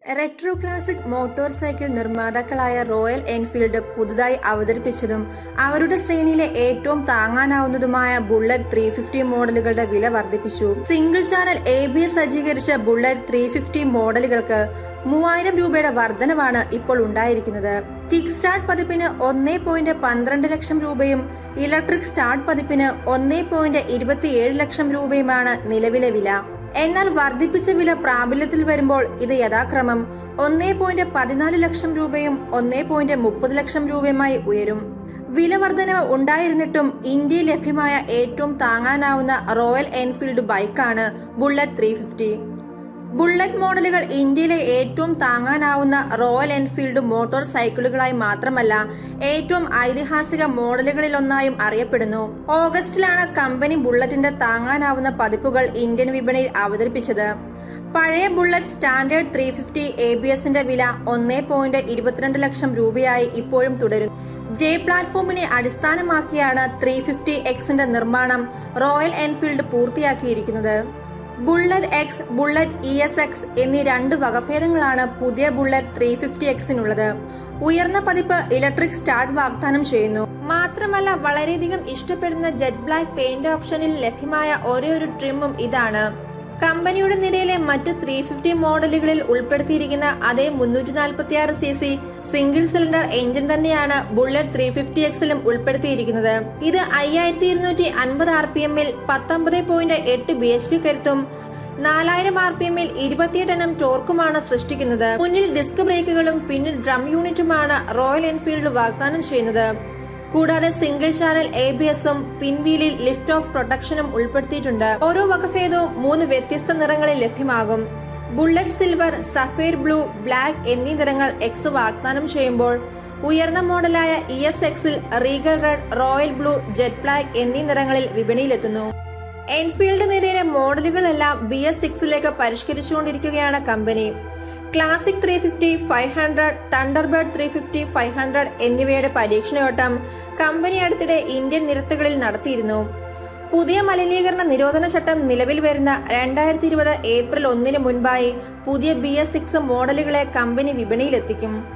retro classic motor cycle നിർമ്മാതാക്കളായ Royal Enfield പുതുതായി അവതരിപ്പിച്ചതും അവരുടെ ശ്രേണിയിലെ ഏറ്റവും താങ്ങാനാവുന്നതുമായ ബുള്ളറ്റ് ത്രീ ഫിഫ്റ്റി മോഡലുകളുടെ വില വർദ്ധിപ്പിച്ചു single channel A B S സജ്ജീകരിച്ച ബുള്ളറ്റ് ത്രീ ഫിഫ്റ്റി മോഡലുകൾക്ക് മൂവായിരം രൂപയുടെ വർധനവാണ് ഇപ്പോൾ ഉണ്ടായിരിക്കുന്നത് കിക്ക് സ്റ്റാർട്ട് പതിപ്പിന് ഒന്നേ പോയിന്റ് പന്ത്രണ്ട് ലക്ഷം രൂപയും ഇലക്ട്രിക് സ്റ്റാർട്ട് പതിപ്പിന് ഒന്നേ പോയിന്റ് ഇരുപത്തിയേഴ് ലക്ഷം രൂപയുമാണ് നിലവിലെ വില എന്നാൽ വർദ്ധിപ്പിച്ച വില പ്രാബല്യത്തിൽ വരുമ്പോൾ ഇത് യഥാക്രമം ഒന്നേ പോയിന്റ് പതിനാല് ലക്ഷം രൂപയും ഒന്നേ പോയിന്റ് മുപ്പത് ലക്ഷം രൂപയുമായി ഉയരും വില വർധനവ് ഉണ്ടായിരുന്നിട്ടും ഇന്ത്യയിൽ ലഭ്യമായ ഏറ്റവും താങ്ങാനാവുന്ന റോയൽ എൻഫീൽഡ് ബൈക്കാണ് ബുള്ളറ്റ് ത്രീ ഫിഫ്റ്റി ബുള്ളറ്റ് മോഡലുകൾ ഇന്ത്യയിലെ ഏറ്റവും താങ്ങാനാവുന്ന റോയൽ എൻഫീൽഡ് മോട്ടോർ സൈക്കിളുകളായി മാത്രമല്ല ഏറ്റവും ഐതിഹാസിക മോഡലുകളിലൊന്നായും അറിയപ്പെടുന്നു ഓഗസ്റ്റിലാണ് കമ്പനി ബുള്ളറ്റിന്റെ താങ്ങാനാവുന്ന പതിപ്പുകൾ ഇന്ത്യൻ വിപണിയിൽ അവതരിപ്പിച്ചത് പഴയ bullet standard three fifty A B എസിന്റെ വില ഒന്നേ പോയിന്റ് ഇരുപത്തിരണ്ട് ലക്ഷം രൂപയായി ഇപ്പോഴും തുടരുന്നു ജെ പ്ലാറ്റ്ഫോമിനെ അടിസ്ഥാനമാക്കിയാണ് ത്രീ ഫിഫ്റ്റി എക്സിന്റെ നിർമ്മാണം റോയൽ എൻഫീൽഡ് പൂർത്തിയാക്കിയിരിക്കുന്നത് bullet X bullet E S X എന്നീ രണ്ട് വകഭേദങ്ങളാണ് പുതിയ ബുള്ളറ്റ് ത്രീ ഫിഫ്റ്റി എക്സിനുള്ളത് ഉയർന്ന പതിപ്പ് ഇലക്ട്രിക് സ്റ്റാർട്ട് വാഗ്ദാനം ചെയ്യുന്നു മാത്രമല്ല വളരെയധികം ഇഷ്ടപ്പെടുന്ന ജെറ്റ് ബ്ലാക്ക് പെയിന്റ് ഓപ്ഷനിൽ ലഭ്യമായ ഒരേ ഒരു ട്രിമ്മും ഇതാണ് കമ്പനിയുടെ നിരയിലെ മറ്റ് ത്രീ ഫിഫ്റ്റി മോഡലുകളിൽ ഉൾപ്പെടുത്തിയിരിക്കുന്ന അതേ മുന്നൂറ്റി നാൽപ്പത്തി ആറ് C C single cylinder engine തന്നെയാണ് ബുള്ളറ്റ് ത്രീ ഫിഫ്റ്റി എക്സിലും ഉൾപ്പെടുത്തിയിരിക്കുന്നത് ഇത് അയ്യായിരത്തി ഇരുന്നൂറ്റി അൻപത് ആർ പി എമ്മിൽ പത്തൊമ്പത് പോയിന്റ് എട്ട് ബി എച്ച് പി കരുത്തും നാലായിരം ആർ പി എമ്മിൽ ഇരുപത്തിയെട്ട് എണ്ണം ടോർക്കുമാണ് സൃഷ്ടിക്കുന്നത് മുന്നിൽ ഡിസ്ക് ബ്രേക്കുകളും പിന്നിൽ ഡ്രം യൂണിറ്റുമാണ് റോയൽ എൻഫീൽഡ് വാഗ്ദാനം ചെയ്യുന്നത് കൂടാതെ സിംഗിൾ ചാനൽ എ ബി എസും പിൻവീലിൽ ലിഫ്റ്റ് ഓഫ് പ്രൊട്ടക്ഷനും ഉൾപ്പെടുത്തിയിട്ടുണ്ട് ഓരോ വകഭേദവും മൂന്ന് വ്യത്യസ്ത നിറങ്ങളിൽ ലഭ്യമാകും bullet silver sapphire blue black എന്നീ നിറങ്ങൾ എക്സ് വാഗ്ദാനം ചെയ്യുമ്പോൾ ഉയർന്ന മോഡലായ ഇ എസ് എക്സിൽ regal red royal blue jet black എന്നീ നിറങ്ങളിൽ വിപണിയിലെത്തുന്നു എൻഫീൽഡ് നിരയിലെ മോഡലുകളെല്ലാം ബി എസ് സിക്സിലേക്ക് പരിഷ്കരിച്ചുകൊണ്ടിരിക്കുകയാണ് company classic three fifty five hundred thunderbird three fifty five hundred എന്നിവയുടെ പരീക്ഷണയോട്ടം കമ്പനി അടുത്തിടെ ഇന്ത്യൻ നിരത്തുകളിൽ നടത്തിയിരുന്നു പുതിയ മലിനീകരണ നിരോധന ചട്ടം നിലവിൽ വരുന്ന രണ്ടായിരത്തി ഇരുപത് ഏപ്രിൽ ഒന്നിന് മുൻപായി പുതിയ ബി എസ് സിക്സ് മോഡലുകളെ കമ്പനി വിപണിയിലെത്തിക്കും